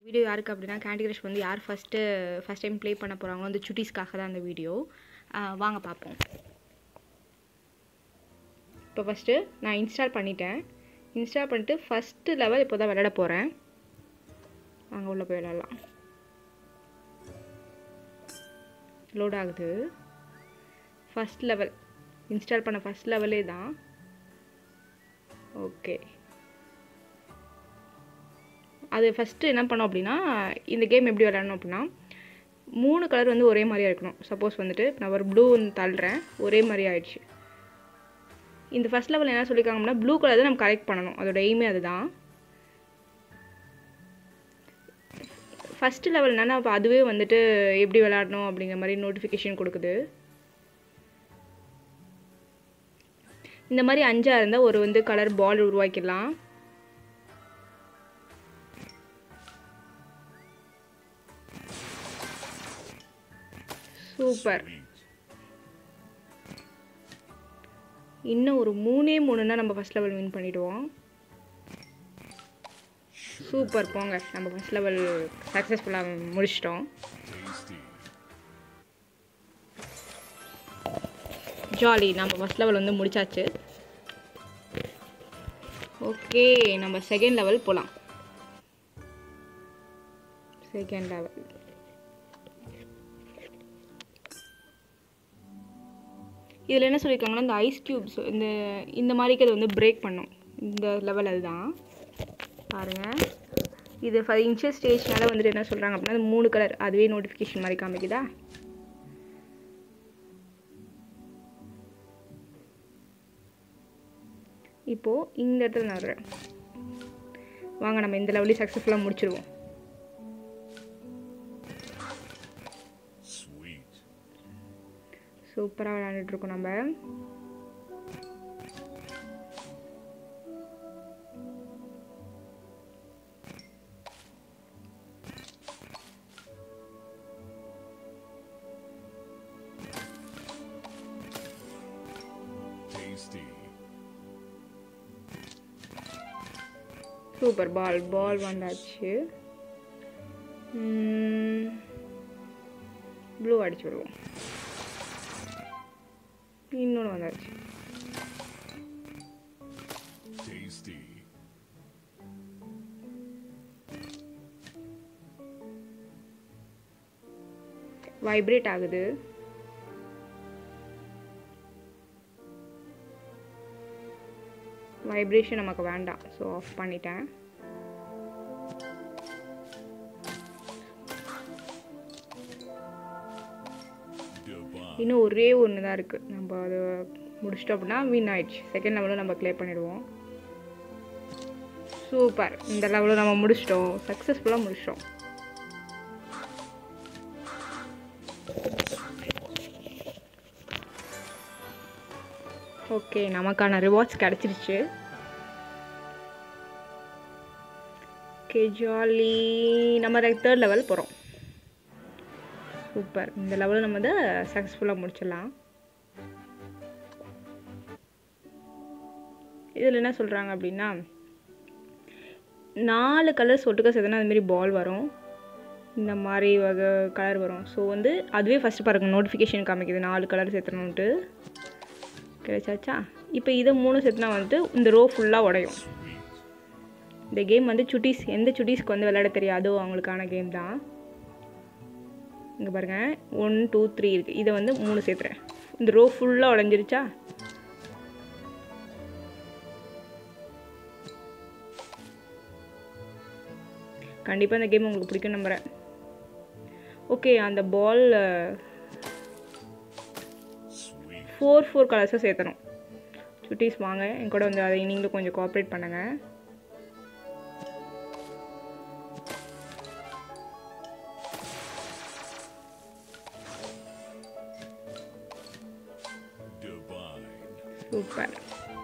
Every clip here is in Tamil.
வீடியோ யாருக்கு அப்படின்னா கேண்டி கிரஷ் வந்து யார் ஃபஸ்ட்டு ஃபஸ்ட் டைம் ப்ளே பண்ண போகிறாங்களோ அந்த சுட்டீஸ்க்காக தான் அந்த வீடியோ வாங்க பார்ப்போம் இப்போ ஃபஸ்ட்டு நான் இன்ஸ்டால் பண்ணிட்டேன் இன்ஸ்டால் பண்ணிட்டு ஃபஸ்ட்டு லெவல் இப்போ தான் விளையாட போகிறேன் அங்கே உள்ள போய் விளையாடலாம் லோட் ஆகுது ஃபஸ்ட் லெவல் இன்ஸ்டால் பண்ண ஃபஸ்ட் லெவலே தான் ஓகே அது ஃபஸ்ட்டு என்ன பண்ணோம் அப்படின்னா இந்த கேம் எப்படி விளையாடணும் அப்படின்னா மூணு கலர் வந்து ஒரே மாதிரியா இருக்கணும் சப்போஸ் வந்துட்டு நான் ஒரு ப்ளூ வந்து தள்ளுறேன் ஒரே மாதிரி ஆயிடுச்சு இந்த ஃபஸ்ட் லெவல் என்ன சொல்லியிருக்காங்க அப்படின்னா ப்ளூ கலர் தான் நம்ம கரெக்ட் பண்ணணும் அதோட எய்மே அதுதான் ஃபஸ்ட்டு லெவல் என்னன்னா அப்போ அதுவே வந்துட்டு எப்படி விளையாடணும் அப்படிங்கிற மாதிரி நோட்டிஃபிகேஷன் கொடுக்குது இந்த மாதிரி அஞ்சாக இருந்தால் ஒரு வந்து கலர் பால் உருவாக்கிடலாம் சூப்பர் இன்னும் ஒரு மூணே மூணுன்னா நம்ம ஃபஸ்ட் லெவல் வின் பண்ணிடுவோம் சூப்பர் போங்க நம்ம ஃபஸ்ட் லெவல் சக்ஸஸ்ஃபுல்லாக முடிச்சிட்டோம் ஜாலி நம்ம ஃபஸ்ட் லெவல் வந்து முடிச்சாச்சு ஓகே நம்ம செகண்ட் லெவல் போகலாம் செகண்ட் லெவல் இதில் என்ன சொல்லியிருக்காங்கன்னா இந்த ஐஸ் க்யூப்ஸ் இந்த இந்த மாதிரிக்கு அது வந்து பிரேக் பண்ணும் இந்த லெவல் அதுதான் பாருங்கள் இது ஃபைவ் இன்ச்சஸ் ஸ்டேஜ்னால வந்துட்டு என்ன சொல்கிறாங்க அப்படின்னா அது மூணு கலர் அதுவே நோட்டிஃபிகேஷன் மாதிரி காமிக்குதா இப்போது இந்த இடத்துல நான் வர்றேன் வாங்க நம்ம இந்த லெவலையும் சக்ஸஸ்ஃபுல்லாக முடிச்சிடுவோம் சூப்பராக விளையாண்டுட்ருக்கோம் நம்ம சூப்பர் பால் பால் வந்தாச்சு ப்ளூ அடிச்சு விடுவோம் இன்னொன்று வந்தாச்சு வைப்ரேட் ஆகுது வைப்ரேஷன் நமக்கு வேண்டாம் ஸோ ஆஃப் பண்ணிட்டேன் இன்னும் ஒரே ஒன்று தான் இருக்குது நம்ம அது முடிச்சிட்டோம் அப்படின்னா வின் ஆயிடுச்சு செகண்ட் லெவலும் நம்ம க்ளியர் பண்ணிடுவோம் சூப்பர் இந்த லெவலும் நம்ம முடிச்சிட்டோம் சக்ஸஸ்ஃபுல்லாக முடிச்சிட்டோம் ஓகே நமக்கான ரிவார்ட்ஸ் கிடச்சிருச்சு ஓகே ஜாலி நம்ம தேர்ட் லெவல் போகிறோம் சூப்பர் இந்த லெவலில் நம்ம வந்து சக்ஸஸ்ஃபுல்லாக முடிச்சிடலாம் இதில் என்ன சொல்கிறாங்க அப்படின்னா நாலு கலர்ஸ் ஒட்டுக்க சேர்த்தனா அதுமாரி பால் வரும் இந்த மாதிரி வகை கலர் வரும் ஸோ வந்து அதுவே ஃபஸ்ட்டு பாருங்க நோட்டிஃபிகேஷன் காமிக்குது நாலு கலர் சேர்த்தணுன்ட்டு கிடைச்சாச்சா இப்போ இதை மூணு சேர்த்துனா வந்துட்டு இந்த ரோ ஃபுல்லாக உடையும் இந்த கேம் வந்து சுட்டீஸ் எந்த சுட்டீஸ்க்கு வந்து விளையாட தெரியாதோ அவங்களுக்கான கேம் தான் இங்கே பாருங்கள் ஒன் டூ த்ரீ இருக்குது இதை வந்து மூணு சேர்த்துறேன் இந்த ரோ ஃபுல்லாக உடஞ்சிருச்சா கண்டிப்பாக இந்த கேம் உங்களுக்கு பிடிக்கும் நம்புகிறேன் ஓகே அந்த பால் ஃபோர் ஃபோர் கலர்ஸை சேர்த்தணும் சுட்டீஸ் வாங்க என் கூட வந்து அதை நீங்களும் கொஞ்சம் கோஆப்ரேட் பண்ணுங்கள் சூப்பர்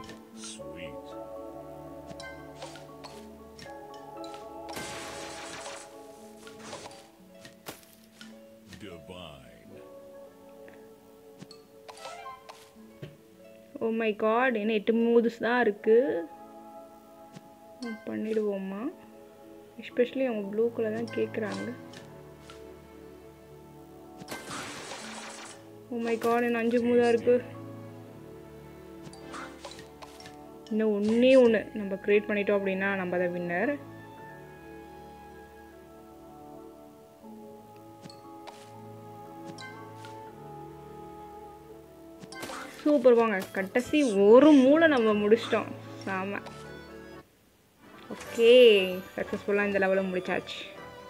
ஓ மை காட் என்ன எட்டு மூதுஸ் தான் இருக்குது பண்ணிடுவோமா எஸ்பெஷலி அவங்க ப்ளூ கலர் தான் கேட்குறாங்க ஓ மை காட் என்ன அஞ்சு மூதா இருக்கு இன்னும் ஒன்றே ஒன்று நம்ம க்ரியேட் பண்ணிட்டோம் அப்படின்னா நம்ம தான் வின்னர் சூப்பர் வாங்க கடைசி ஒரு மூளை நம்ம முடிச்சிட்டோம் சாம ஓகே சக்ஸஸ்ஃபுல்லாக இந்த லெவலில் முடிச்சாச்சு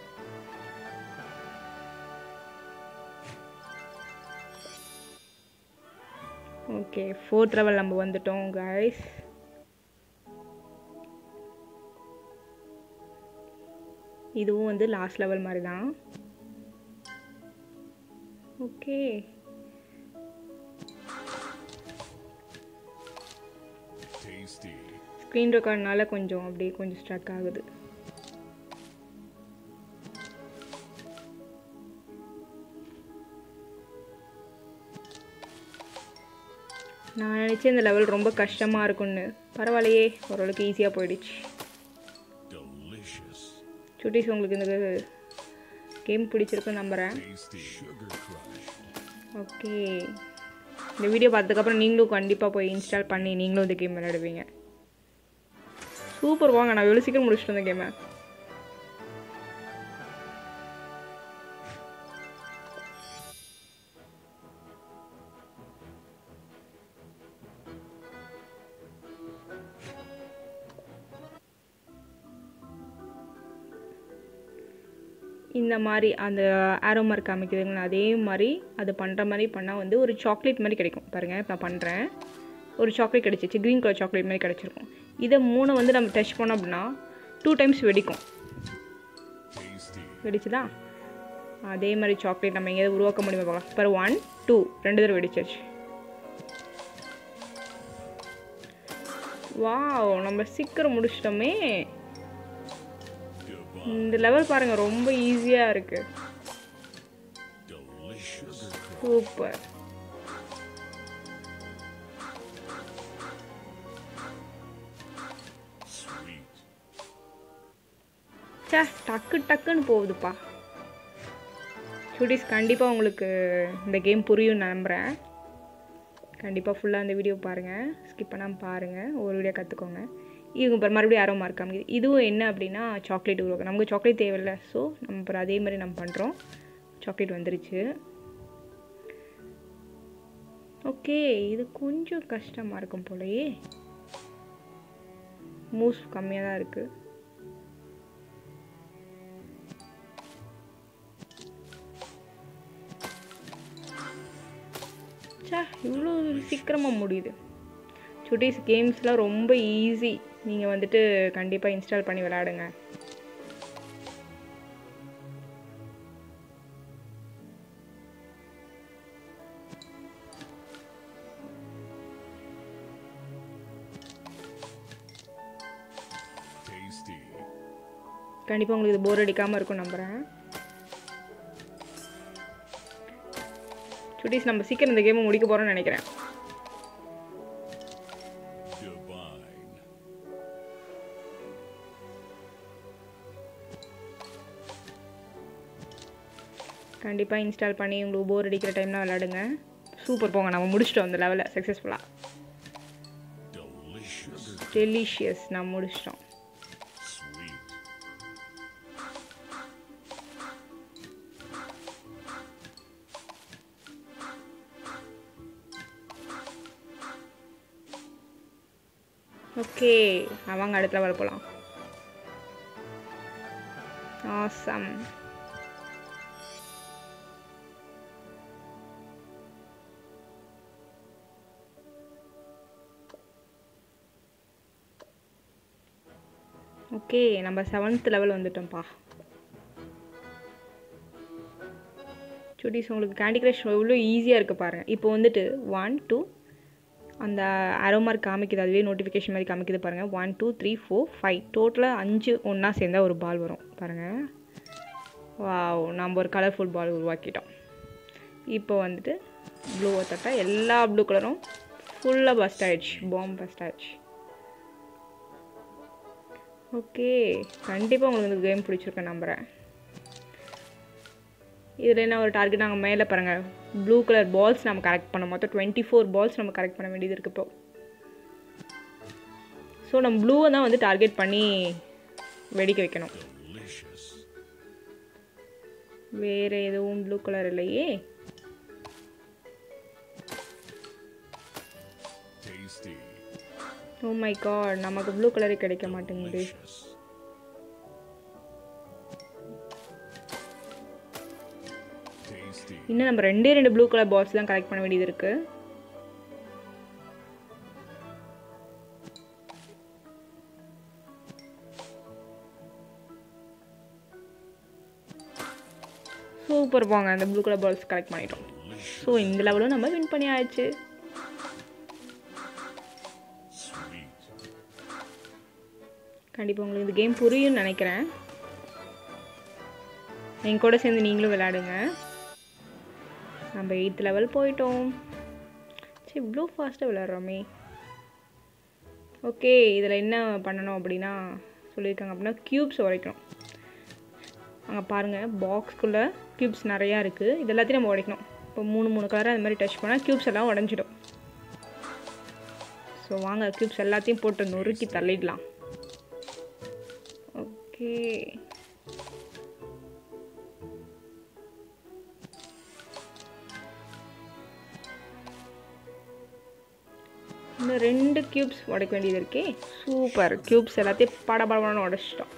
ஓகே ஃபோர்த் லெவல் நம்ம வந்துட்டோம் கைஸ் இதுவும் வந்து லாஸ்ட் லெவல் மாதிரி தான் ஓகே Tasty. ஸ்க்ரீன் ரெக்கார்ட்னால கொஞ்சம் அப்படியே கொஞ்சம் ஸ்ட்ரக் ஆகுது நான் நினச்சேன் இந்த லெவல் ரொம்ப கஷ்டமாக இருக்கும்னு பரவாயில்லையே ஓரளவுக்கு ஈஸியாக போயிடுச்சு Delicious. சுட்டீஸ் உங்களுக்கு இந்த கேம் பிடிச்சிருக்குன்னு நம்புகிறேன் Tasty. Sugar crush. ஓகே இந்த வீடியோ பார்த்ததுக்கப்புறம் நீங்களும் கண்டிப்பாக போய் இன்ஸ்டால் பண்ணி நீங்களும் இந்த கேம் விளையாடுவீங்க சூப்பர் வாங்க நான் எவ்வளோ சீக்கிரம் முடிச்சிட்டு இந்த கேமை இந்த மாதிரி அந்த ஆரோ மார்க் காமிக்குதுங்களா அதே மாதிரி அது பண்ணுற மாதிரி பண்ணால் வந்து ஒரு சாக்லேட் மாதிரி கிடைக்கும் பாருங்கள் இப்போ நான் பண்ணுறேன் ஒரு சாக்லேட் கிடச்சிச்சு க்ரீன் கலர் சாக்லேட் மாதிரி கிடச்சிருக்கும் இதை மூணு வந்து நம்ம டச் பண்ணோம் அப்படின்னா டூ டைம்ஸ் வெடிக்கும் Tasty. வெடிச்சுதா அதே மாதிரி சாக்லேட் நம்ம எங்கேயாவது உருவாக்க முடியுமா பார்க்கலாம் இப்போ ஒன் டூ ரெண்டு தடவை வெடிச்சாச்சு வாவ் நம்ம சீக்கிரம் முடிச்சிட்டோமே Goodbye. இந்த லெவல் பாருங்கள் ரொம்ப ஈஸியாக இருக்குது Delicious. Sugar crush. Super Sweet. சே டக்கு டக்குன்னு போகுதுப்பா சுட்டீஸ் கண்டிப்பாக உங்களுக்கு இந்த கேம் புரியும் நம்புகிறேன் கண்டிப்பாக ஃபுல்லாக இந்த வீடியோ பாருங்கள் ஸ்கிப் பண்ணாமல் பாருங்கள் ஒரு வீடியோ கற்றுக்கோங்க இவங்க அப்புறம் மறுபடியும் யாரோ மார்க் காமிக்குது இதுவும் என்ன அப்படின்னா சாக்லேட் உருவாக்க நமக்கு சாக்லேட் தேவையில்ல ஸோ நம்ம அப்புறம் அதே மாதிரி நம்ம பண்ணுறோம் சாக்லேட் வந்துருச்சு ஓகே இது கொஞ்சம் கஷ்டமாக இருக்கும் போலயே மூவ்ஸ் கம்மியாக தான் இருக்குது ச்சே இவ்வளோ சீக்கிரமாக முடியுது சுட்டீஸ் கேம்ஸ்லாம் ரொம்ப ஈஸி நீங்கள் வந்துட்டு கண்டிப்பாக இன்ஸ்டால் பண்ணி விளையாடுங்க Tasty. கண்டிப்பாக உங்களுக்கு இது போர் அடிக்காமல் இருக்கும் நம்புகிறேன் சுட்டீஸ் நம்ம சீக்கிரம் இந்த கேமை முடிக்க போகிறோம்னு நினைக்கிறேன் Divine. கண்டிப்பாக இன்ஸ்டால் பண்ணி உங்களுக்கு போர் அடிக்கிற டைம்லாம் விளையாடுங்க சூப்பர் போங்க நம்ம முடிச்சிட்டோம் அந்த லெவலில் சக்ஸஸ்ஃபுல்லாக Delicious. டெலிஷியஸ் நான் முடிச்சிட்டோம் Sweet. ஓகே அவங்க அடுத்த லெவல் போகலாம் ஆசம் ஓகே நம்ம செவன்த் லெவல் வந்துட்டோம்ப்பா சுட்டீஸ் உங்களுக்கு கேண்டி கிரஷ் எவ்வளோ ஈஸியாக இருக்குது பாருங்கள் இப்போ வந்துட்டு ஒன் டூ அந்த அரோ மார்க் காமிக்குது அதுவே நோட்டிஃபிகேஷன் மாதிரி காமிக்குது பாருங்கள் one two three four five டோட்டலாக அஞ்சு ஒன்றா சேர்ந்தா ஒரு பால் வரும் பாருங்கள் வாவ் நம்ம ஒரு கலர்ஃபுல் பால் உருவாக்கிட்டோம் இப்போ வந்துட்டு ப்ளூவை தட்டா எல்லா ப்ளூ கலரும் ஃபுல்லாக பஸ்ட் ஆயிடுச்சு பாம் பஸ்ட் ஆயிடுச்சு ஓகே கண்டிப்பாக உங்களுக்கு இந்த கேம் பிடிச்சிருக்கேன் நம்புகிறேன் இதில் என்ன ஒரு டார்கெட் நாங்கள் மேலே பாருங்கள் ப்ளூ கலர் பால்ஸ் நம்ம கரெக்ட் பண்ணோம் மொத்தம் டுவெண்ட்டி ஃபோர் பால்ஸ் நம்ம கரெக்ட் பண்ண வேண்டியது இருக்கு இப்போ ஸோ நம்ம ப்ளூவை தான் வந்து டார்கெட் பண்ணி வெடிக்க வைக்கணும் Delicious. வேறு எதுவும் ப்ளூ கலர் இல்லையே Tasty. ஓ மை காட் நமக்கு ப்ளூ கலரே கிடைக்க மாட்டேங்குது Delicious. Tasty. இன்னும் நம்ம ரெண்டே ரெண்டு ப்ளூ கலர் பால்ஸ் தான் கலெக்ட் பண்ண வேண்டியது இருக்குது சூப்பர் போங்க அந்த ப்ளூ கலர் பால்ஸ் கலெக்ட் பண்ணிட்டோம் ஸோ இந்த லெவலும் நம்ம வின் பண்ணி ஆயிடுச்சு Sweet. கண்டிப்பாக உங்களுக்கு இந்த கேம் புரியும்னு நினைக்கிறேன் என் கூட சேர்ந்து நீங்களும் விளையாடுங்க நம்ம எயித் லெவல் போயிட்டோம் சரி இவ்வளோ ஃபாஸ்ட்டாக விளையாடுறோமே ஓகே இதில் என்ன பண்ணணும் அப்படின்னா சொல்லியிருக்காங்க அப்படின்னா க்யூப்ஸ் உடைக்கணும் அங்கே பாருங்கள் பாக்ஸ்குள்ளே க்யூப்ஸ் நிறையா இருக்குது இது எல்லாத்தையும் நம்ம உடைக்கணும் இப்போ மூணு மூணு கலராக அந்த மாதிரி டச் பண்ணால் க்யூப்ஸ் எல்லாம் உடஞ்சிடும் ஸோ வாங்க க்யூப்ஸ் எல்லாத்தையும் போட்டு நொறுக்கி தள்ளிடலாம் ஓகே இன்னும் ரெண்டு க்யூப்ஸ் உடைக்க வேண்டியது இருக்கே சூப்பர் க்யூப்ஸ் எல்லாத்தையும் பட படபடன்னு உடைச்சிட்டோம்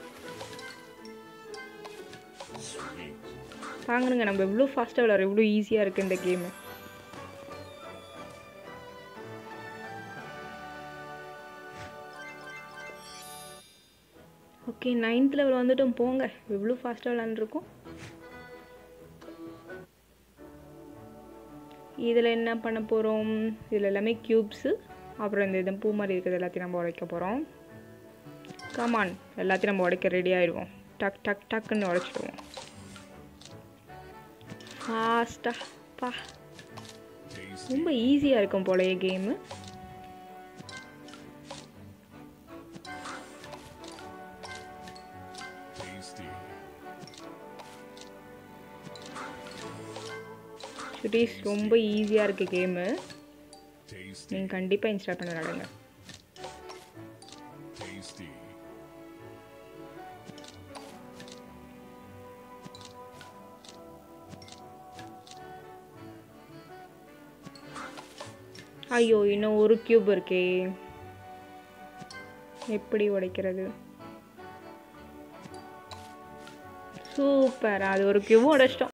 Sweet. பாருங்க நம்ம எவ்வளோ ஃபாஸ்ட்டாக விளாட்றோம் எவ்வளோ ஈஸியாக இருக்குது இந்த கேமு ஓகே நைன்த் லெவல் வந்துட்டும் போங்க எவ்வளோ ஃபாஸ்ட்டாக விளாண்டுருக்கோம் இதில் என்ன பண்ண போகிறோம் இதில் எல்லாமே க்யூப்ஸு அப்புறம் இந்த இது பூ மாதிரி இருக்கிறது எல்லாத்தையும் நம்ம உடைக்க போகிறோம் கமான் எல்லாத்தையும் நம்ம உடைக்க ரெடி ஆயிடுவோம் டக் டக் டக்குன்னு உடைச்சிடுவோம் ஃபாஸ்ட்டாக பா Tasty. ரொம்ப ஈஸியாக இருக்கும் போலயே கேமு Tasty. சுட்டீஸ் ரொம்ப ஈஸியாக இருக்குது கேமு Tasty. நீங்கள் கண்டிப்பாக இன்ஸ்டால் பண்ண விளாடுங்க Tasty. ஐயோ இன்னும் ஒரு கியூப் இருக்கே எப்படி உடைக்கிறது சூப்பர் அது ஒரு கியூபும் உடைச்சிட்டோம்